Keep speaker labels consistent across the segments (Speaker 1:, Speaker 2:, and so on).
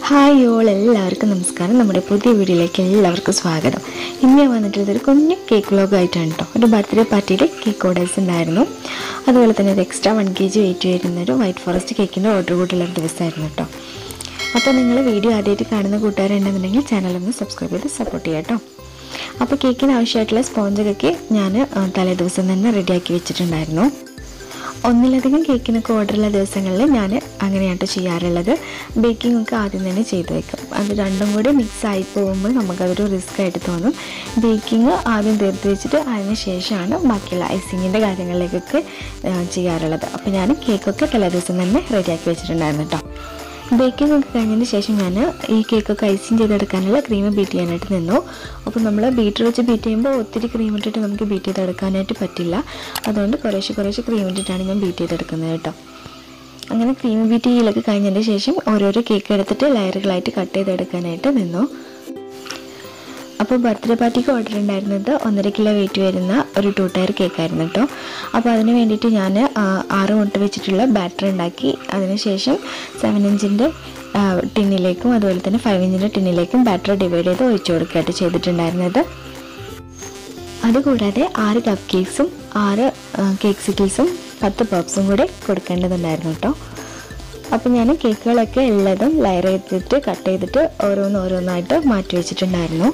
Speaker 1: hi all എല്ലാവർക്കും നമസ്കാരം നമ്മുടെ പുതിയ വീഡിയോയിലേക്ക് എല്ലാവർക്കും സ്വാഗതം ഇന്ന് ഞാൻ വന്നിട്ടുള്ളത് ഒരു കുഞ്ഞു കേക്ക് വ്ലോഗായിട്ടാണ് കേട്ടോ ഒരു ബർത്ത്ഡേ പാർട്ടിയിൽ കേക്ക് ഓർഡേഴ്സ് ഉണ്ടായിരുന്നു അതുപോലെ തന്നെ ഒരു extra one K G weight വരുന്ന ഒരു വൈറ്റ് ഫോറസ്റ്റ് കേക്കിൻ്റെ ഓർഡർ കൂട്ടുള്ള ഒരു ദിവസമായിരുന്നു കേട്ടോ അപ്പോൾ നിങ്ങൾ വീഡിയോ ആദ്യമായിട്ട് കാണുന്ന കൂട്ടുകാരുണ്ടെന്നുണ്ടെങ്കിൽ ചാനലൊന്ന് സബ്സ്ക്രൈബ് ചെയ്ത് സപ്പോർട്ട് ചെയ്യാം കേട്ടോ അപ്പോൾ കേക്കിന് ആവശ്യമായിട്ടുള്ള സ്പോഞ്ചൊക്കെ ഞാൻ തലേ ദിവസം തന്നെ റെഡിയാക്കി വെച്ചിട്ടുണ്ടായിരുന്നു ഒന്നിലധികം കേക്കിനൊക്കെ ഓർഡറുള്ള ദിവസങ്ങളിൽ ഞാൻ അങ്ങനെയാണ് ചെയ്യാറുള്ളത് ബേക്കിംഗ് ഒക്കെ ആദ്യം തന്നെ ചെയ്തു വെക്കും അത് രണ്ടും കൂടി മിക്സ് ആയി പോകുമ്പോൾ നമുക്കതൊരു റിസ്ക് ആയിട്ട് തോന്നും ബേക്കിംഗ് ആദ്യം തീർത്ത് വെച്ചിട്ട് അതിന് ശേഷമാണ് ബാക്കിയുള്ള ഐസിങ്ങിൻ്റെ കാര്യങ്ങളിലേക്കൊക്കെ ആ, ചെയ്യാറുള്ളത് അപ്പോൾ ഞാൻ കേക്കൊക്കെ തലേ ദിവസം തന്നെ റെഡിയാക്കി വെച്ചിട്ടുണ്ടായിരുന്നു കേട്ടോ ബേക്കിംഗ് ഒക്കെ കഴിഞ്ഞതിന് ശേഷം ഞാൻ ഈ കേക്കൊക്കെ ഐസിങ് ചെയ്തെടുക്കാനുള്ള ക്രീം ബീറ്റ് ചെയ്യാനായിട്ട് നിന്നു അപ്പോൾ നമ്മൾ ബീറ്റർ വെച്ച് ബീറ്റ് ചെയ്യുമ്പോൾ ഒത്തിരി ക്രീം ഇട്ടിട്ട് നമുക്ക് ബീറ്റ് ചെയ്തെടുക്കാനായിട്ട് പറ്റില്ല അതുകൊണ്ട് കുറേശ്ശെ കുറേശ്ശെ ക്രീം ഇട്ടിട്ടാണ് ഞാൻ ബീറ്റ് ചെയ്തെടുക്കുന്നത് കേട്ടോ അങ്ങനെ ക്രീം ബീറ്റ് ചെയ്യലൊക്കെ കഴിഞ്ഞതിന് ശേഷം ഓരോരോ കേക്ക് എടുത്തിട്ട് ലെയറുകളായിട്ട് കട്ട് ചെയ്തെടുക്കാനായിട്ട് നിന്നു അപ്പോൾ ബർത്ത്ഡേ പാർട്ടിക്ക് ഓർഡർ ഉണ്ടായിരുന്നത് ഒന്നര കിലോ വെയിറ്റ് വരുന്ന ഒരു ടു ടയർ കേക്കായിരുന്നു കേട്ടോ അപ്പോൾ അതിന് വേണ്ടിയിട്ട് ഞാൻ ആറ് മുട്ട വെച്ചിട്ടുള്ള ബാറ്റർ ഉണ്ടാക്കി അതിനുശേഷം സെവൻ ഇഞ്ചിൻ്റെ ടിന്നിലേക്കും അതുപോലെ തന്നെ ഫൈവ് ഇഞ്ചിൻ്റെ ടിന്നിലേക്കും ബാറ്റർ ഡിവൈഡ് ചെയ്ത് ഒഴിച്ചു കൊടുക്കുകയായിട്ട് ചെയ്തിട്ടുണ്ടായിരുന്നത് അതുകൂടാതെ ആറ് കപ്പ് കേക്ക്സും ആറ് കേക്ക് സിക്കിൾസും പത്ത് പപ്സും കൂടെ കൊടുക്കേണ്ടതുണ്ടായിരുന്നു കേട്ടോ അപ്പോൾ ഞാൻ കേക്കുകളൊക്കെ ഉള്ളതും ലെയർ ചെയ്തിട്ട് കട്ട് ചെയ്തിട്ട് ഓരോന്ന് ഓരോന്നായിട്ട് മാറ്റി വെച്ചിട്ടുണ്ടായിരുന്നു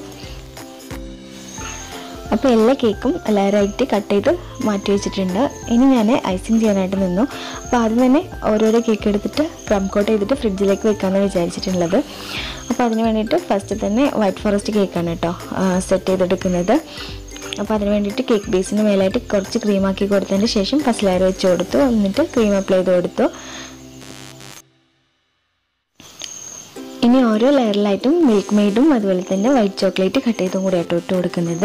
Speaker 1: അപ്പോൾ എല്ലാ കേക്കും ലെയറായിട്ട് കട്ട് ചെയ്ത് മാറ്റി വെച്ചിട്ടുണ്ട് ഇനി ഞാൻ ഐസിങ് ചെയ്യാനായിട്ട് നിന്നു അപ്പോൾ ആദ്യം തന്നെ ഓരോരോ കേക്ക് എടുത്തിട്ട് ക്രം കോട്ട് ചെയ്തിട്ട് ഫ്രിഡ്ജിലേക്ക് വെക്കാമെന്ന് വിചാരിച്ചിട്ടുള്ളത് അപ്പോൾ അതിന് വേണ്ടിയിട്ട് ഫസ്റ്റ് തന്നെ വൈറ്റ് ഫോറസ്റ്റ് കേക്കാണ് കേട്ടോ സെറ്റ് ചെയ്തെടുക്കുന്നത് അപ്പോൾ അതിന് വേണ്ടിയിട്ട് കേക്ക് ബേസിന് മേലായിട്ട് കുറച്ച് ക്രീം ആക്കി കൊടുത്തതിന് ശേഷം ഫസ്റ്റ് ലെയർ വെച്ച് കൊടുത്തു എന്നിട്ട് ക്രീം അപ്ലൈ ചെയ്ത് കൊടുത്തു ഇനി ഓരോ ലെയറിലായിട്ടും മിൽക്ക് മെയ്ഡും അതുപോലെ തന്നെ വൈറ്റ് ചോക്ലേറ്റ് കട്ട് ചെയ്തും കൂടെ ആയിട്ട് ഇട്ട് കൊടുക്കുന്നത്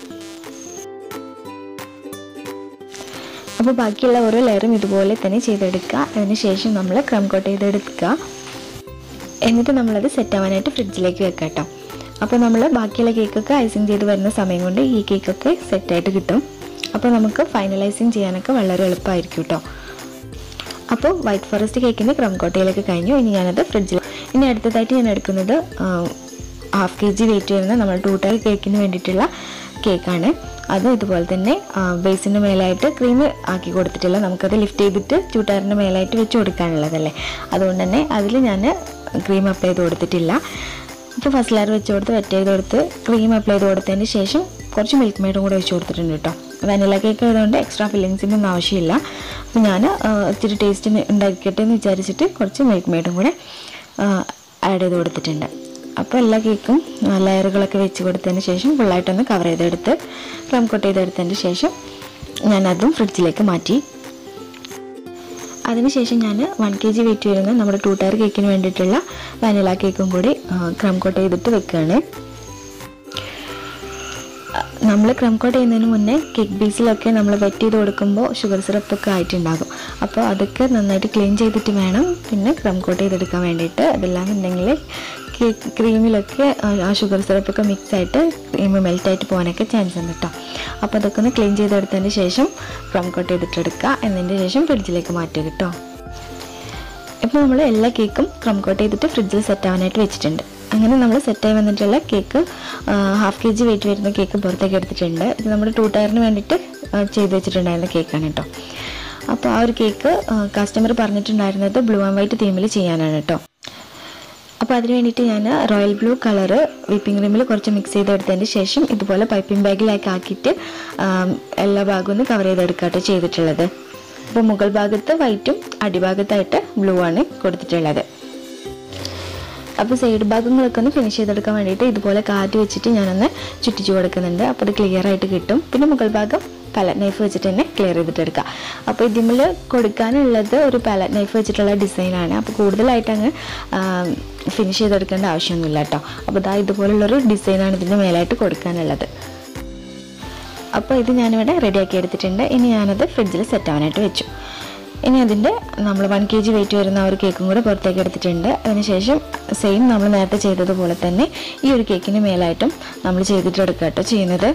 Speaker 1: അപ്പോൾ ബാക്കിയുള്ള ഓരോ ലെയറും ഇതുപോലെ തന്നെ ചെയ്തെടുക്കുക അതിനുശേഷം നമ്മൾ ക്രം കോട്ട് ചെയ്തെടുക്കുക എന്നിട്ട് നമ്മളത് സെറ്റ് ആവാനായിട്ട് ഫ്രിഡ്ജിലേക്ക് വെക്കാം കേട്ടോ അപ്പോൾ നമ്മൾ ബാക്കിയുള്ള കേക്കൊക്കെ ഐസിങ് ചെയ്ത് വരുന്ന സമയം കൊണ്ട് ഈ കേക്കൊക്കെ സെറ്റായിട്ട് കിട്ടും അപ്പോൾ നമുക്ക് ഫൈനലൈസിങ് ചെയ്യാനൊക്കെ വളരെ എളുപ്പമായിരിക്കും കേട്ടോ അപ്പോൾ വൈറ്റ് ഫോറസ്റ്റ് കേക്കിൻ്റെ ക്രം കോട്ടയിലൊക്കെ കഴിഞ്ഞു ഇനി ഞാനത് ഫ്രിഡ്ജിൽ ഇനി അടുത്തതായിട്ട് ഞാൻ എടുക്കുന്നത് ഹാഫ് കെ ജി വെയിറ്റ് വരുന്ന നമ്മൾ ടൂ ടയർ കേക്കിന് വേണ്ടിയിട്ടുള്ള കേക്കാണ് അത് ഇതുപോലെ തന്നെ ബേസിൻ്റെ മേലായിട്ട് ക്രീം ആക്കി കൊടുത്തിട്ടില്ല നമുക്കത് ലിഫ്റ്റ് ചെയ്തിട്ട് ടൂ ടയറിൻ്റെ മേലായിട്ട് വെച്ച് കൊടുക്കാനുള്ളതല്ലേ അതുകൊണ്ട് തന്നെ അതിൽ ഞാൻ ക്രീം അപ്ലൈ ചെയ്ത് കൊടുത്തിട്ടില്ല ഇപ്പോൾ ഫസ്റ്റ് ലെയർ വെച്ച് കൊടുത്ത് വെറ്റ് ചെയ്ത് കൊടുത്ത് ക്രീം അപ്ലൈ ചെയ്ത് കൊടുത്തതിന് ശേഷം കുറച്ച് മിൽക്ക് മെയ്ഡും കൂടെ വെച്ച് കൊടുത്തിട്ടുണ്ട് കേട്ടോ വാനില കേക്ക് ആയതുകൊണ്ട് എക്സ്ട്രാ ഫില്ലിങ്സിൻ്റെ ഒന്നും ആവശ്യമില്ല അപ്പോൾ ഞാൻ ഇച്ചിരി ടേസ്റ്റിന് ഉണ്ടാക്കിയിട്ട് എന്ന് വിചാരിച്ചിട്ട് കുറച്ച് മിൽക്ക് മെയ്ഡും കൂടെ ആഡ് ചെയ്ത് കൊടുത്തിട്ടുണ്ട് അപ്പോൾ എല്ലാ കേക്കും ലെയറുകളൊക്കെ വെച്ച് കൊടുത്തതിന് ശേഷം ഫുള്ളായിട്ടൊന്ന് കവർ ചെയ്തെടുത്ത് ക്രം കോട്ട് ചെയ്തെടുത്തതിന് ശേഷം ഞാനതും ഫ്രിഡ്ജിലേക്ക് മാറ്റി അതിനുശേഷം ഞാൻ വൺ കെ ജി വെയിറ്റ് വരുന്ന നമ്മുടെ ടൂ ടയർ കേക്കിന് വേണ്ടിയിട്ടുള്ള വാനില കേക്കും കൂടി ക്രം കോട്ട് ചെയ്തിട്ട് വെക്കുകയാണ് നമ്മൾ ക്രം കോട്ട് ചെയ്യുന്നതിന് മുന്നേ കേക്ക് ബേസിലൊക്കെ നമ്മൾ വെറ്റ് ചെയ്ത് കൊടുക്കുമ്പോൾ ഷുഗർ സിറപ്പൊക്കെ ആയിട്ടുണ്ടാകും അപ്പോൾ അതൊക്കെ നന്നായിട്ട് ക്ലീൻ ചെയ്തിട്ട് വേണം പിന്നെ ക്രം കോട്ട് ചെയ്തെടുക്കാൻ വേണ്ടിയിട്ട് അതല്ലാന്നുണ്ടെങ്കിൽ കേക്ക് ക്രീമിലൊക്കെ ആ ഷുഗർ സിറപ്പൊക്കെ മിക്സ് ആയിട്ട് ക്രീം മെൽറ്റായിട്ട് പോകാനൊക്കെ ചാൻസ് ഉണ്ട് കേട്ടോ അപ്പോൾ അതൊക്കെ ഒന്ന് ക്ലീൻ ചെയ്തെടുത്തതിന് ശേഷം ക്രം കോട്ട് ചെയ്തിട്ടെടുക്കുക എന്നതിന് ശേഷം ഫ്രിഡ്ജിലേക്ക് മാറ്റുക കേട്ടോ ഇപ്പോൾ നമ്മൾ എല്ലാ കേക്കും ക്രം കോട്ട് ചെയ്തിട്ട് ഫ്രിഡ്ജിൽ സെറ്റ് ആവാനായിട്ട് വെച്ചിട്ടുണ്ട് അങ്ങനെ നമ്മൾ സെറ്റായി വന്നിട്ടുള്ള cake half K G weight വരുന്ന കേക്ക് പുറത്തേക്ക് എടുത്തിട്ടുണ്ട് ഇത് നമ്മുടെ ടൂ ടയറിന് വേണ്ടിയിട്ട് ആ, ചെയ്ത് വെച്ചിട്ടുണ്ടായിരുന്ന കേക്കാണ് കേട്ടോ അപ്പോൾ ആ ഒരു കേക്ക് കസ്റ്റമർ പറഞ്ഞിട്ടുണ്ടായിരുന്നത് ബ്ലൂ ആൻഡ് വൈറ്റ് തീമിൽ ചെയ്യാനാണ് കേട്ടോ അപ്പോൾ അതിന് വേണ്ടിയിട്ട് ഞാൻ റോയൽ ബ്ലൂ കളറ് വിപ്പിംഗ് ക്രീമിൽ കുറച്ച് മിക്സ് ചെയ്തെടുത്തതിന് ശേഷം ഇതുപോലെ പൈപ്പിംഗ് ബാഗിലാക്കി ആക്കിയിട്ട് ആം, എല്ലാ ഭാഗവും ഒന്ന് കവർ ചെയ്തെടുക്കാട്ടോ ചെയ്തിട്ടുള്ളത് അപ്പോൾ മുകൾ ഭാഗത്ത് വൈറ്റും അടിഭാഗത്തായിട്ട് ബ്ലൂ ആണ് കൊടുത്തിട്ടുള്ളത് അപ്പോൾ സൈഡ് ഭാഗങ്ങളൊക്കെ ഒന്ന് ഫിനിഷ് ചെയ്തെടുക്കാൻ വേണ്ടിയിട്ട് ഇതുപോലെ കാറ്റ് വെച്ചിട്ട് ഞാനൊന്ന് ചുറ്റിച്ചു കൊടുക്കുന്നുണ്ട് അപ്പോൾ അത് ക്ലിയർ ആയിട്ട് കിട്ടും പിന്നെ മുകൾ ഭാഗം പാലറ്റ് നൈഫ് വെച്ചിട്ട് തന്നെ ക്ലിയർ ചെയ്തിട്ടെടുക്കാം അപ്പോൾ ഇതിൽ കൊടുക്കാനുള്ളത് ഒരു പാലറ്റ് നൈഫ് വെച്ചിട്ടുള്ള ഡിസൈനാണ് അപ്പോൾ കൂടുതലായിട്ട് അങ്ങ് ഫിനിഷ് ചെയ്തെടുക്കേണ്ട ആവശ്യമൊന്നുമില്ല കേട്ടോ അപ്പോൾ ഇതാ ഇതുപോലുള്ളൊരു ഡിസൈനാണ് ഇതിൻ്റെ മേലായിട്ട് കൊടുക്കാനുള്ളത് അപ്പോൾ ഇത് ഞാനിവിടെ റെഡിയാക്കി എടുത്തിട്ടുണ്ട് ഇനി ഞാനത് ഫ്രിഡ്ജിൽ സെറ്റ് ആവാനായിട്ട് വെച്ചു ഇനി അതിൻ്റെ നമ്മൾ വൺ കെ ജി വെയിറ്റ് വരുന്ന ആ ഒരു കേക്കും കൂടെ പുറത്തേക്ക് എടുത്തിട്ടുണ്ട് അതിനുശേഷം സെയിം നമ്മൾ നേരത്തെ ചെയ്തതുപോലെ തന്നെ ഈ ഒരു കേക്കിന് മേലായിട്ടും നമ്മൾ ചെയ്തിട്ട് എടുക്കുക കേട്ടോ ചെയ്യുന്നത്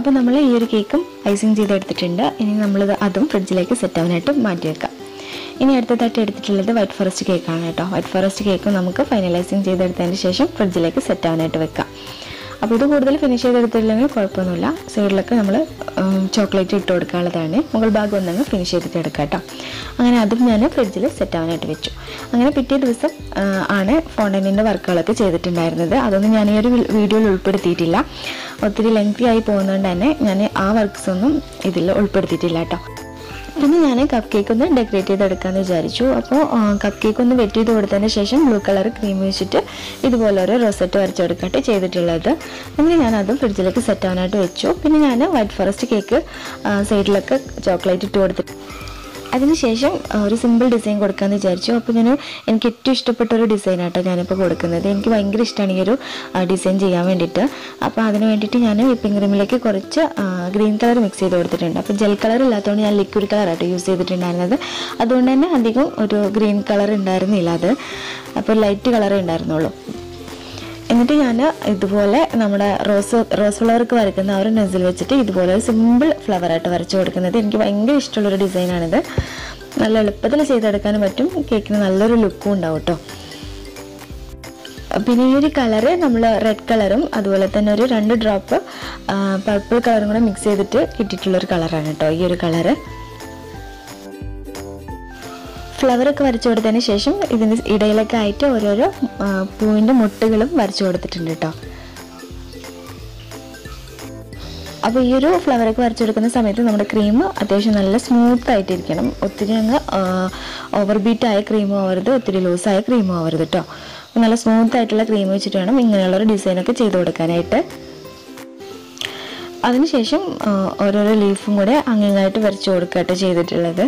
Speaker 1: അപ്പോൾ നമ്മൾ ഈ ഒരു കേക്കും ഐസിങ് ചെയ്തെടുത്തിട്ടുണ്ട് ഇനി നമ്മളിത് അതും ഫ്രിഡ്ജിലേക്ക് സെറ്റ് ആവാനായിട്ട് മാറ്റി വെക്കാം ഇനി അടുത്തതായിട്ട് എടുത്തിട്ടുള്ളത് വൈറ്റ് ഫോറസ്റ്റ് കേക്കാണ് കേട്ടോ വൈറ്റ് ഫോറസ്റ്റ് കേക്കും നമുക്ക് ഫൈനലൈസിങ് ചെയ്തെടുത്തതിന് ശേഷം ഫ്രിഡ്ജിലേക്ക് സെറ്റ് ആവാനായിട്ട് വെക്കാം അപ്പോൾ ഇത് കൂടുതൽ ഫിനിഷ് ചെയ്തെടുത്തില്ലെങ്കിൽ കുഴപ്പമൊന്നുമില്ല സൈഡിലൊക്കെ നമ്മൾ ചോക്ലേറ്റ് ഇട്ട് കൊടുക്കാനുള്ളതാണ് മുകൾ ഭാഗം ഒന്നങ്ങ് ഫിനിഷ് ചെയ്തിട്ട് എടുക്കാം കേട്ടോ അങ്ങനെ അതും ഞാൻ ഫ്രിഡ്ജിൽ സെറ്റ് ആവാനായിട്ട് വെച്ചു അങ്ങനെ പിറ്റേ ദിവസം ആ, ആണ് ഫോണ്ടനിൻ്റെ വർക്കുകളൊക്കെ ചെയ്തിട്ടുണ്ടായിരുന്നത് അതൊന്നും ഞാൻ ഈ ഒരു വീഡിയോയിൽ ഉൾപ്പെടുത്തിയിട്ടില്ല ഒത്തിരി ലെങ്തി ആയി പോകുന്നതുകൊണ്ട് തന്നെ ഞാൻ ആ വർക്ക്സ് ഒന്നും ഇതിൽ ഉൾപ്പെടുത്തിയിട്ടില്ല കേട്ടോ പിന്നെ ഞാൻ കപ്പ് കേക്ക് ഒന്ന് ഡെക്കറേറ്റ് ചെയ്തെടുക്കാമെന്ന് വിചാരിച്ചു അപ്പോൾ കപ്പ് കേക്ക് ഒന്ന് വെറ്റ് ചെയ്ത് കൊടുത്തതിന് ശേഷം ബ്ലൂ കളർ ക്രീം വെച്ചിട്ട് ഇതുപോലെ ഒരു റൊസറ്റ് വരച്ചെടുക്കട്ടെ ചെയ്തിട്ടുള്ളത് അങ്ങനെ ഞാൻ അതും ഫ്രിഡ്ജിലേക്ക് സെറ്റ് ആവാനായിട്ട് വെച്ചു പിന്നെ ഞാൻ വൈറ്റ് ഫോറസ്റ്റ് കേക്ക് സൈഡിലൊക്കെ ചോക്ലേറ്റ് ഇട്ട് കൊടുത്തിട്ട് അതിനുശേഷം ആ, ഒരു സിമ്പിൾ ഡിസൈൻ കൊടുക്കാമെന്ന് വിചാരിച്ചു അപ്പോൾ ഞാൻ എനിക്ക് ഏറ്റവും ഇഷ്ടപ്പെട്ട ഒരു ഡിസൈൻ ആട്ടോ ഞാനിപ്പോൾ കൊടുക്കുന്നത് എനിക്ക് ഭയങ്കര ഇഷ്ടമാണ് ഈ ഒരു ഡിസൈൻ ചെയ്യാൻ വേണ്ടിയിട്ട് അപ്പോൾ അതിന് വേണ്ടിയിട്ട് ഞാൻ വിപ്പിംഗ് ക്രീമിലേക്ക് കുറച്ച് ഗ്രീൻ കളർ മിക്സ് ചെയ്ത് കൊടുത്തിട്ടുണ്ട് അപ്പോൾ ജെൽ കളർ ഇല്ലാത്തതുകൊണ്ട് ഞാൻ ലിക്വിഡ് കളറാട്ടോ യൂസ് ചെയ്തിട്ടുണ്ടായിരുന്നത് അതുകൊണ്ട് തന്നെ അധികം ഒരു ഗ്രീൻ കളർ ഉണ്ടായിരുന്നില്ല അത് അപ്പോൾ ലൈറ്റ് കളറേ ഉണ്ടായിരുന്നുള്ളൂ എന്നിട്ട് ഞാൻ ഇതുപോലെ നമ്മുടെ റോസ് റോസ് ഫ്ലവർക്ക് വരയ്ക്കുന്ന ആ ഒരു നെസിൽ വെച്ചിട്ട് ഇതുപോലെ ഒരു സിമ്പിൾ ഫ്ലവറായിട്ട് വരച്ചു കൊടുക്കുന്നത് എനിക്ക് ഭയങ്കര ഇഷ്ടമുള്ളൊരു ഡിസൈനാണിത് നല്ല എളുപ്പത്തിൽ ചെയ്തെടുക്കാനും പറ്റും കേക്കിന് നല്ലൊരു ലുക്കും ഉണ്ടാവും കേട്ടോ പിന്നെ ഈ ഒരു കളറ് നമ്മൾ റെഡ് കളറും അതുപോലെ തന്നെ ഒരു രണ്ട് ഡ്രോപ്പ് പർപ്പിൾ കളറും കൂടെ മിക്സ് ചെയ്തിട്ട് കിട്ടിയിട്ടുള്ളൊരു കളറാണ് കേട്ടോ ഈ ഒരു കളറ് ഫ്ലവറൊക്കെ വരച്ചു കൊടുത്തതിന് ശേഷം ഇതിന് ഇടയിലൊക്കെ ആയിട്ട് ഓരോരോ ആ, പൂവിൻ്റെ മുട്ടുകളും വരച്ചു കൊടുത്തിട്ടുണ്ട് കേട്ടോ അപ്പോൾ ഈ ഒരു ഫ്ലവറൊക്കെ വരച്ചു കൊടുക്കുന്ന സമയത്ത് നമ്മുടെ ക്രീം അത്യാവശ്യം നല്ല സ്മൂത്ത് ആയിട്ടിരിക്കണം ഒത്തിരി അങ്ങ് ഓവർ ബീറ്റ് ആയ ക്രീമും ആവരുത് ഒത്തിരി ലൂസായ ക്രീമും ആവരുത് കേട്ടോ അപ്പോൾ നല്ല സ്മൂത്ത് ആയിട്ടുള്ള ക്രീം വെച്ചിട്ട് വേണം ഇങ്ങനെയുള്ളൊരു ഡിസൈനൊക്കെ ചെയ്ത് കൊടുക്കാനായിട്ട് അതിനുശേഷം ആ, ഓരോരോ ലീഫും കൂടെ അങ്ങിങ്ങായിട്ട് വരച്ചു കൊടുക്കുകട്ടോ ചെയ്തിട്ടുള്ളത്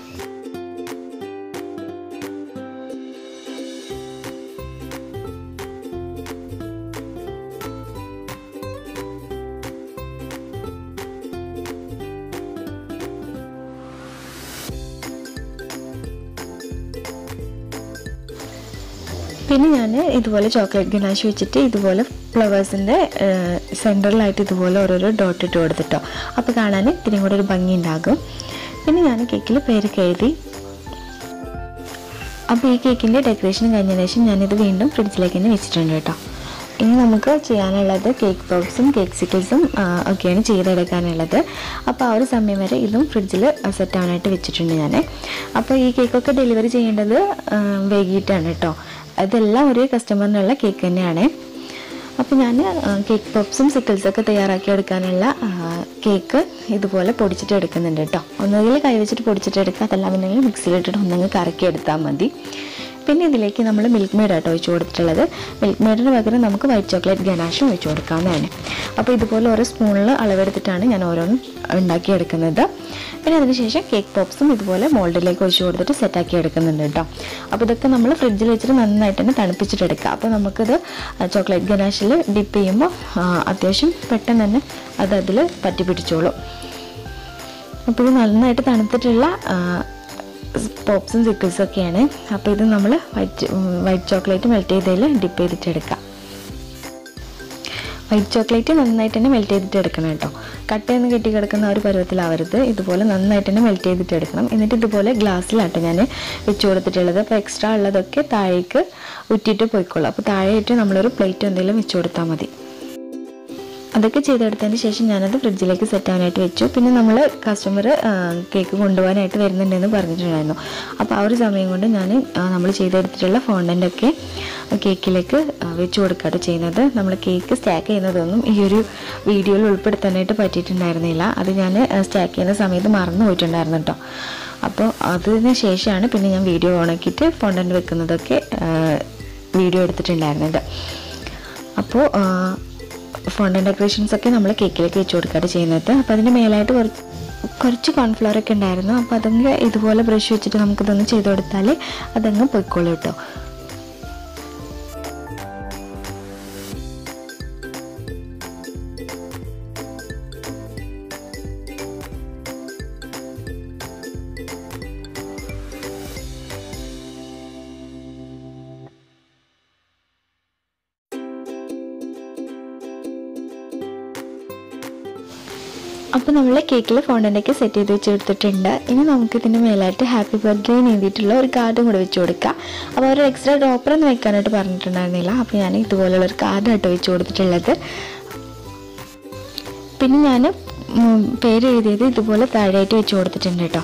Speaker 1: പിന്നെ ഞാൻ ഇതുപോലെ ചോക്ലേറ്റ് ഗനാഷ് വെച്ചിട്ട് ഇതുപോലെ ഫ്ലവേഴ്സിൻ്റെ സെൻറ്ററിലായിട്ട് ഇതുപോലെ ഓരോരോ ഡോട്ട് ഇട്ട് കൊടുത്തിട്ടോ അപ്പോൾ കാണാൻ ഇത്തിരിയും കൂടെ ഒരു ഭംഗി ഉണ്ടാകും പിന്നെ ഞാൻ കേക്കിൽ പേരൊക്കെ എഴുതി അപ്പോൾ ഈ കേക്കിൻ്റെ ഡെക്കറേഷൻ കഴിഞ്ഞതിന് ശേഷം ഞാനിത് വീണ്ടും ഫ്രിഡ്ജിലേക്ക് തന്നെ വെച്ചിട്ടുണ്ട് കേട്ടോ ഇനി നമുക്ക് ചെയ്യാനുള്ളത് കേക്ക് പൗഡ്സും കേക്ക് സിക്കിൾസും ഒക്കെയാണ് ചെയ്തെടുക്കാനുള്ളത് അപ്പോൾ ആ ഒരു സമയം വരെ ഇതും ഫ്രിഡ്ജിൽ സെറ്റ് ആവാനായിട്ട് വെച്ചിട്ടുണ്ട് ഞാൻ അപ്പോൾ ഈ കേക്കൊക്കെ ഡെലിവറി ചെയ്യേണ്ടത് ആ, വൈകിട്ടാണ് കേട്ടോ അതെല്ലാം ഒരേ കസ്റ്റമറിനുള്ള കേക്ക് തന്നെയാണ് അപ്പോൾ ഞാൻ കേക്ക് പപ്സും സിക്കിൾസൊക്കെ തയ്യാറാക്കി എടുക്കാനുള്ള ആ, കേക്ക് ഇതുപോലെ പൊടിച്ചിട്ട് എടുക്കുന്നുണ്ട് കേട്ടോ ഒന്നുകിൽ കൈ വെച്ചിട്ട് പൊടിച്ചിട്ട് എടുക്കുക അതല്ലാന്നുണ്ടെങ്കിൽ മിക്സിയിലിട്ടിട്ട് ഒന്നങ്ങ് കറക്കി എടുത്താൽ മതി പിന്നെ ഇതിലേക്ക് നമ്മൾ മിൽക്ക് മെയ്ഡ് ആട്ടോ ഒഴിച്ച് കൊടുത്തിട്ടുള്ളത് മിൽക്ക് മെയ്ഡിന് പകരം നമുക്ക് വൈറ്റ് ചോക്ലേറ്റ് ഗനാഷും ഒഴിച്ച് കൊടുക്കാവുന്നതാണ് അപ്പോൾ ഇതുപോലെ ഓരോ സ്പൂണിൽ അളവെടുത്തിട്ടാണ് ഞാൻ ഓരോന്നും ഉണ്ടാക്കിയെടുക്കുന്നത് പിന്നെ അതിനുശേഷം കേക്ക് പോപ്സും ഇതുപോലെ മോൾഡിലേക്ക് ഒഴിച്ച് കൊടുത്തിട്ട് സെറ്റാക്കി എടുക്കുന്നുണ്ട് കേട്ടോ അപ്പോൾ ഇതൊക്കെ നമ്മൾ ഫ്രിഡ്ജിൽ വെച്ചിട്ട് നന്നായിട്ട് തന്നെ തണുപ്പിച്ചിട്ടെടുക്കുക അപ്പോൾ നമുക്കിത് ചോക്ലേറ്റ് ഗനാഷിൽ ഡിപ്പ് ചെയ്യുമ്പോൾ ആ, അത്യാവശ്യം പെട്ടെന്ന് തന്നെ അത് അതിൽ പറ്റി പിടിച്ചോളും അപ്പോൾ ഇത് നന്നായിട്ട് തണുത്തിട്ടുള്ള ആ, പോപ്സും സിക്കിൾസും ഒക്കെയാണ് അപ്പോൾ ഇത് നമ്മൾ വൈറ്റ് വൈറ്റ് ചോക്ലേറ്റ് മെൽറ്റ് ചെയ്തതിൽ ഡിപ്പ് ചെയ്തിട്ട് എടുക്കാം വൈറ്റ് ചോക്ലേറ്റ് നന്നായിട്ട് തന്നെ മെൽറ്റ് ചെയ്തിട്ട് എടുക്കണം കേട്ടോ കട്ടയൊന്നും കെട്ടി കിടക്കുന്ന ആ ഒരു പരുവത്തിലാവരുത് ഇതുപോലെ നന്നായിട്ട് തന്നെ മെൽറ്റ് ചെയ്തിട്ട് എടുക്കണം എന്നിട്ട് ഇതുപോലെ ഗ്ലാസ്സിലാട്ടോ ഞാൻ വെച്ച് കൊടുത്തിട്ടുള്ളത് അപ്പോൾ എക്സ്ട്രാ ഉള്ളതൊക്കെ താഴേക്ക് ഉറ്റിയിട്ട് പോയിക്കോളൂ അപ്പോൾ താഴെയിട്ട് നമ്മളൊരു പ്ലേറ്റ് എന്തെങ്കിലും വെച്ച് കൊടുത്താൽ മതി അതൊക്കെ ചെയ്തെടുത്തതിന് ശേഷം ഞാനത് ഫ്രിഡ്ജിലേക്ക് സെറ്റ് ആവാനായിട്ട് വെച്ചു പിന്നെ നമ്മൾ കസ്റ്റമർ കേക്ക് കൊണ്ടുപോകാനായിട്ട് വരുന്നുണ്ടെന്ന് പറഞ്ഞിട്ടുണ്ടായിരുന്നു അപ്പോൾ ആ ഒരു സമയം കൊണ്ട് ഞാൻ നമ്മൾ ചെയ്തെടുത്തിട്ടുള്ള ഫോണ്ടൻ്റ് ഒക്കെ കേക്കിലേക്ക് ആ, വെച്ച് കൊടുക്കാട്ടോ ചെയ്യുന്നത് നമ്മൾ കേക്ക് സ്റ്റാക്ക് ചെയ്യുന്നതൊന്നും ഈ ഒരു വീഡിയോയിൽ ഉൾപ്പെടുത്താനായിട്ട് പറ്റിയിട്ടുണ്ടായിരുന്നില്ല അത് ഞാൻ സ്റ്റാക്ക് ചെയ്യുന്ന സമയത്ത് മറന്നു പോയിട്ടുണ്ടായിരുന്നു കേട്ടോ അപ്പോൾ അതിന് ശേഷമാണ് പിന്നെ ഞാൻ വീഡിയോ ഓണാക്കിയിട്ട് ഫോണ്ടൻ്റ് വെക്കുന്നതൊക്കെ വീഡിയോ എടുത്തിട്ടുണ്ടായിരുന്നത് അപ്പോൾ ഫോണ്ടൻ ഡെക്കറേഷൻസ് ഒക്കെ നമ്മൾ കേക്കിലേക്ക് വെച്ച് കൊടുക്കാറ് ചെയ്യുന്നത് അപ്പോൾ അതിൻ്റെ മേലായിട്ട് കുറച്ച് കുറച്ച് കോൺഫ്ലവർ ഒക്കെ ഉണ്ടായിരുന്നു അപ്പോൾ അതങ്ങ് ഇതുപോലെ ബ്രഷ് വെച്ചിട്ട് നമുക്കിതൊന്ന് ചെയ്ത് കൊടുത്താൽ അതങ്ങ് പൊയ്ക്കോളൂ കേട്ടോ അപ്പോൾ നമ്മൾ കേക്കിൽ ഫോണ്ടൻ്റെയൊക്കെ സെറ്റ് ചെയ്ത് വെച്ച് കൊടുത്തിട്ടുണ്ട് ഇനി നമുക്ക് ഇതിന് മേലായിട്ട് ഹാപ്പി ബർത്ത്ഡേ എഴുതിയിട്ടുള്ള ഒരു കാർഡും കൂടെ വെച്ച് കൊടുക്കാം അപ്പോൾ ഒരു എക്സ്ട്രാ ഡ്രോപ്പർ ഒന്നും വെക്കാനായിട്ട് പറഞ്ഞിട്ടുണ്ടായിരുന്നില്ല അപ്പോൾ ഞാൻ ഇതുപോലുള്ള ഒരു കാർഡായിട്ട് വെച്ച് കൊടുത്തിട്ടുള്ളത് പിന്നെ ഞാൻ പേര് എഴുതിയത് ഇതുപോലെ താഴെയായിട്ട് വെച്ച് കൊടുത്തിട്ടുണ്ട് കേട്ടോ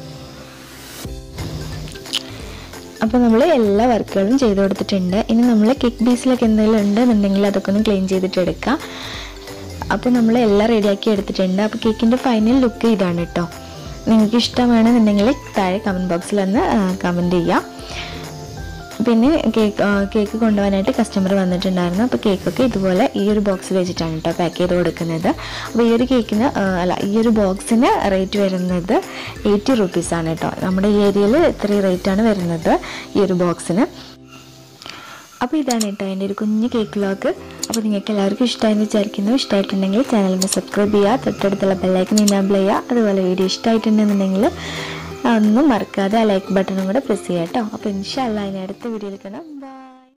Speaker 1: അപ്പോൾ നമ്മൾ എല്ലാ വർക്കുകളും ചെയ്ത് കൊടുത്തിട്ടുണ്ട് ഇനി നമ്മൾ കിക്ക് ബീസിലൊക്കെ എന്തെങ്കിലും ഉണ്ടെന്നുണ്ടെങ്കിൽ അതൊക്കെ ഒന്ന് ക്ലീൻ ചെയ്തിട്ട് എടുക്കാം അപ്പോൾ നമ്മൾ എല്ലാം റെഡിയാക്കി എടുത്തിട്ടുണ്ട് അപ്പോൾ കേക്കിൻ്റെ ഫൈനൽ ലുക്ക് ഇതാണ് കേട്ടോ നിങ്ങൾക്ക് ഇഷ്ടമാണെന്നുണ്ടെങ്കിൽ താഴെ കമൻറ്റ് ബോക്സിൽ ഒന്ന് കമൻറ്റ് ചെയ്യാം പിന്നെ കേക്ക് കേക്ക് കൊണ്ടുപോകാനായിട്ട് കസ്റ്റമർ വന്നിട്ടുണ്ടായിരുന്നു അപ്പോൾ കേക്കൊക്കെ ഇതുപോലെ ഈ ഒരു ബോക്സിൽ വെച്ചിട്ടാണ് കേട്ടോ പാക്ക് ചെയ്ത് കൊടുക്കുന്നത് അപ്പോൾ ഈ ഒരു കേക്കിന് ആ, അല്ല ഈ ഒരു ബോക്സിന് റേറ്റ് വരുന്നത് എയ്റ്റി റുപ്പീസാണ് കേട്ടോ നമ്മുടെ ഈ ഏരിയയിൽ ഇത്രയും റേറ്റാണ് വരുന്നത് ഈ ഒരു ബോക്സിന് അപ്പോൾ ഇതാണ് കേട്ടോ എൻ്റെ ഒരു കുഞ്ഞ് കേക്ക് ലോക്ക് അപ്പോൾ നിങ്ങൾക്ക് എല്ലാവർക്കും ഇഷ്ടമായെന്ന് വിചാരിക്കുന്നു ഇഷ്ടമായിട്ടുണ്ടെങ്കിൽ ചാനലിന് സബ്സ്ക്രൈബ് ചെയ്യുക തൊട്ടടുത്തുള്ള ബെല്ലൈക്കൻ ഇനാബിൾ ചെയ്യുക അതുപോലെ വീഡിയോ ഇഷ്ടമായിട്ടുണ്ടെന്നുണ്ടെങ്കിൽ ഒന്നും മറക്കാതെ ആ ലൈക്ക് ബട്ടണും കൂടെ പ്രസ് ചെയ്യാം കേട്ടോ അപ്പോൾ ഇൻഷാല്ല അതിന് അടുത്ത വീഡിയോയിൽ കാണാം ബൈ